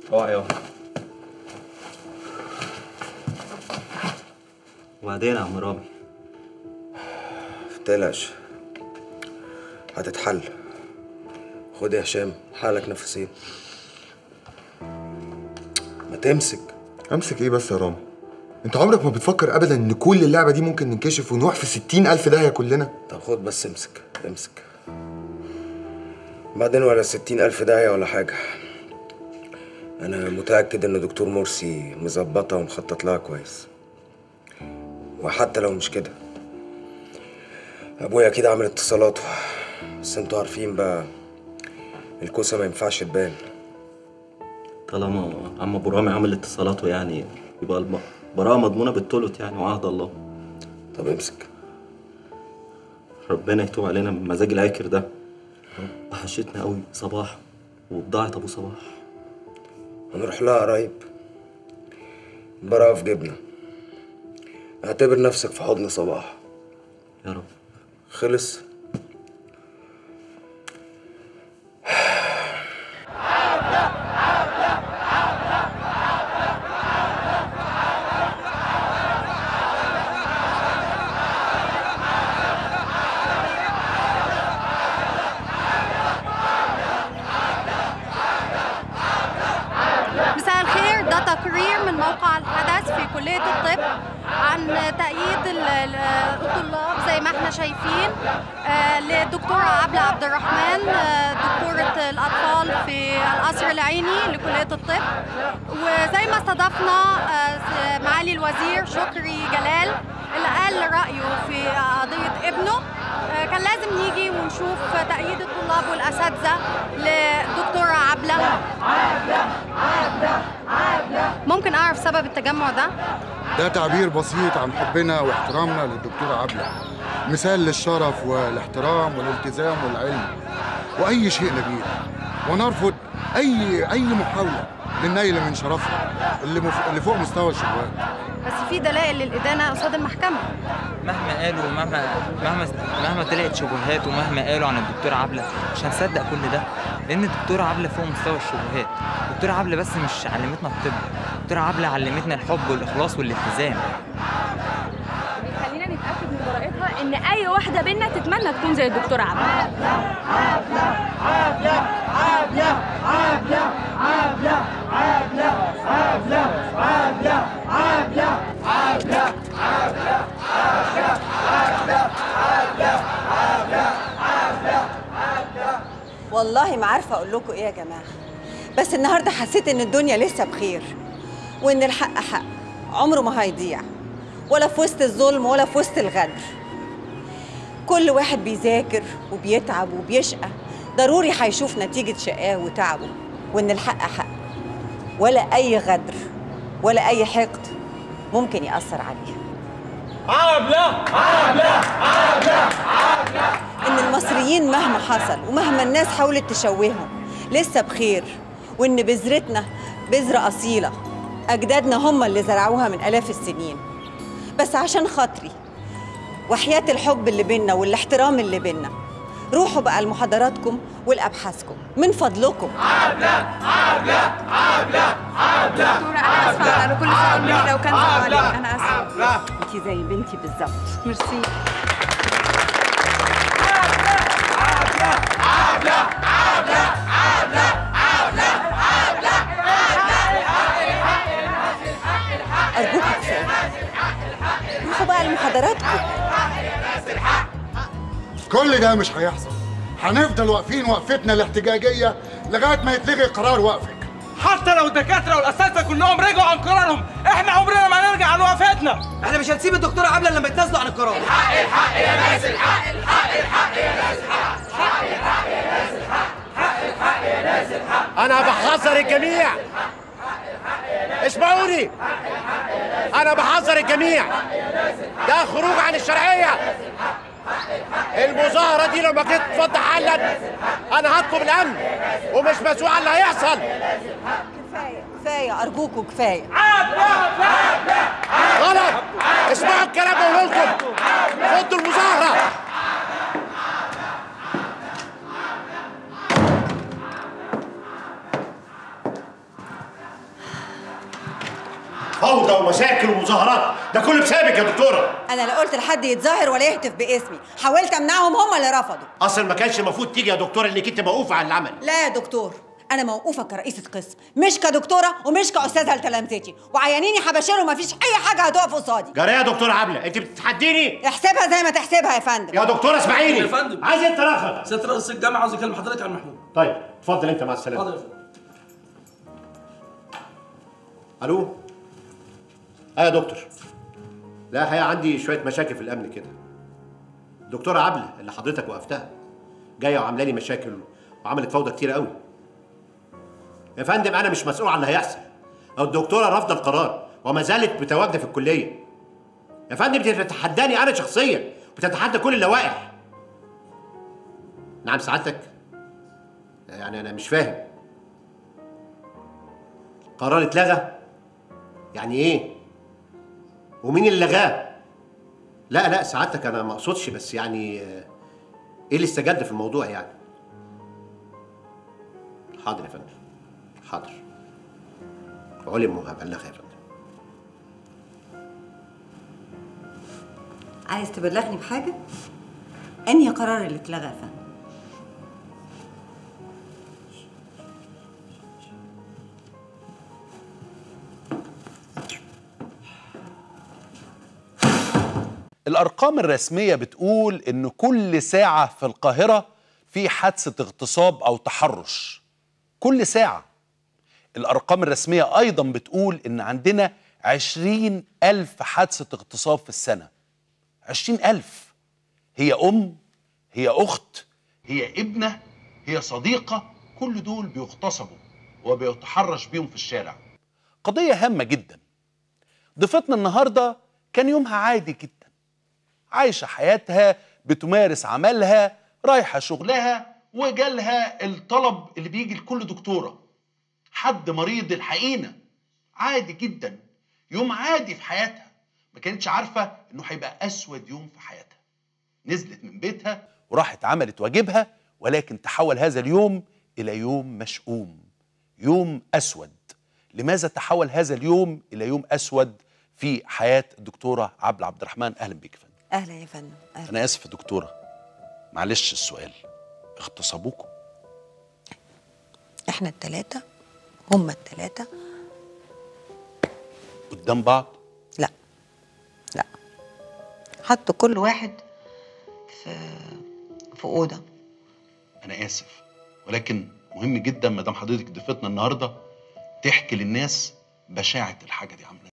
اوعى يا وبعدين يا عم رامي متقلقش هتتحل خد يا هشام حالك نفسين ما تمسك امسك ايه بس يا رامي انت عمرك ما بتفكر ابدا ان كل اللعبه دي ممكن ننكشف ونروح في ستين الف داهيه كلنا طب خد بس امسك امسك بعدين ولا ستين ألف داهية ولا حاجة أنا متأكد إن دكتور مرسي مظبطها ومخطط لها كويس وحتى لو مش كده أبويا أكيد عامل اتصالاته بس انتوا عارفين بقى الكوسة ما ينفعش تبان طالما عم ابو رامي عامل اتصالاته يعني يبقى الب- البراءة مضمونة بالتلت يعني وعهد الله طب امسك ربنا يتوب علينا من مزاج العكر ده وحشتنا قوي صباح وبضاعة ابو صباح هنروح لها قريب براءة في جبنا اعتبر نفسك في حضن صباح يا رب خلص مساء الخير ده تقرير من موقع الحدث في كلية الطب عن تأييد ال- ال- الطلاب زي ما احنا شايفين آه، للدكتورة عبلة عبد الرحمن آه، دكتورة الأطفال في القصر العيني لكلية الطب وزي ما استضفنا آه، معالي الوزير شكري جلال اللي قال رأيه في قضية ابنه آه، كان لازم نيجي ونشوف تأييد الطلاب والأساتذة لدكتورة عبلة ممكن أعرف سبب التجمع ده؟ ده تعبير بسيط عن حبنا واحترامنا للدكتورة عبلة مثال للشرف والاحترام والالتزام والعلم وأي شيء نبيل ونرفض أي أي محاولة للنيل من شرفها اللي, مف... اللي فوق مستوى الشباب بس في دلائل للإدانة قصاد المحكمة مهما قالوا ومهما مهما مهما طلعت شبهات ومهما قالوا عن الدكتورة عبلة مش هنصدق كل ده لأن الدكتورة عبلة فوق مستوى الشبهات الدكتورة عبلة بس مش علمتنا الطب الدكتورة عبلة علمتنا الحب والإخلاص والالتزام خلينا نتاكد من براءتها ان اي واحده بينا تتمنى تكون زي الدكتوره عبله والله ما عارفه اقول لكم ايه يا جماعه بس النهارده حسيت ان الدنيا لسه بخير وان الحق حق عمره ما هيضيع ولا في وسط الظلم ولا في وسط الغدر كل واحد بيذاكر وبيتعب وبيشقى ضروري هيشوف نتيجة شقاه وتعبه وإن الحق حق ولا أي غدر ولا أي حقد ممكن يأثر عليه إن المصريين مهما حصل ومهما الناس حاولت تشوههم لسه بخير وإن بذرتنا بذرة أصيلة أجدادنا هم اللي زرعوها من آلاف السنين بس عشان خاطري وحياة الحب اللي بينا والاحترام اللي بينا روحوا بقى لمحاضراتكم ولأبحاثكم من فضلكم دكتوره انا اسفه على كل سؤال منك لو كان سؤال عليك انا اسفه انت زي بنتي بالظبط ميرسي أرجوكم كفاية روحوا بقى لمحاضراتكم كل ده مش هيحصل هنفضل واقفين وقفتنا الاحتجاجية لغاية ما يتلغي قرار وقفك حتى لو الدكاتره والاساتذه كلهم رجعوا عن قرارهم احنا عمرنا ما نرجع عن وقفتنا احنا مش هنسيب الدكتوره عبله لما يتنازلوا عن القرار انا بحذر الجميع اسمعوني انا بحذر الجميع ده خروج عن الشرعيه المظاهره دي لما كانت تفتح حلا انا هطلب الامن ومش مسؤول عن اللي هيحصل كفاية كفاية أرجوكم كفاية غلط اسمعوا الكلام بقوله لكم فضوا المظاهره ومشاكل ومظاهرات ده كله بسببك يا دكتوره انا لا قلت لحد يتظاهر ولا يهتف باسمي حاولت امنعهم هم اللي رفضوا اصلا ما كانش المفروض تيجي يا دكتوره انك انت موقوفه عن العمل لا يا دكتور انا موقوفه كرئيسه قسم مش كدكتوره ومش كاستاذه لتلامذتي وعيانيني حباشير ومفيش اي حاجه هتقف قصادي جرى يا دكتوره عبله انت بتتحديني احسبها زي ما تحسبها يا فندم يا دكتوره اسمعيني يا فندم. عايز انت رافض سياده رئيس الجامعه عاوز يكلم حضرتك عن محمود طيب اتفضل انت مع السلامه حاضر يا فندم الو اه يا دكتور لا الحقيقه عندي شويه مشاكل في الامن كده الدكتوره عبله اللي حضرتك وقفتها جايه وعامله لي مشاكل وعملت فوضى كتير قوي يا فندم انا مش مسؤول عن اللي هيحصل او الدكتوره رافضه القرار وما زالت متواجده في الكليه يا فندم بتتحداني انا شخصيا بتتحدى كل اللوائح نعم سعادتك يعني انا مش فاهم قرار اتلغى يعني ايه ومين اللي لغاه لا لا سعادتك انا ما اقصدش بس يعني آه، ايه اللي استجد في الموضوع يعني حاضر يا فندم حاضر علم وهبلغها يا فندم عايز تبلغني بحاجه انهي قرار اللي اتلغى يا فندم الأرقام الرسمية بتقول إن كل ساعة في القاهرة في حادثة اغتصاب أو تحرش كل ساعة الأرقام الرسمية أيضا بتقول إن عندنا عشرين ألف حادثة اغتصاب في السنة عشرين ألف هي أم هي أخت هي ابنة هي صديقة كل دول بيغتصبوا وبيتحرش بيهم في الشارع قضية هامة جدا ضيفتنا النهاردة كان يومها عادي جدا عايشة حياتها بتمارس عملها رايحة شغلها وجالها الطلب اللي بيجي لكل دكتورة حد مريض الحقينة عادي جدا يوم عادي في حياتها ما كانتش عارفة انه هيبقى اسود يوم في حياتها نزلت من بيتها وراحت عملت واجبها ولكن تحول هذا اليوم الى يوم مشؤوم يوم اسود لماذا تحول هذا اليوم الى يوم اسود في حياه الدكتوره عبله عبد الرحمن اهلا بك يا فندم اهلا يا فندم اهلا انا اسف يا دكتوره معلش السؤال اغتصبوكم احنا التلاتة هما التلاتة قدام بعض لا لا حطوا كل واحد في في اوضه انا اسف ولكن مهم جدا ما دام حضرتك ضيفتنا النهارده تحكي للناس بشاعه الحاجه دي عامله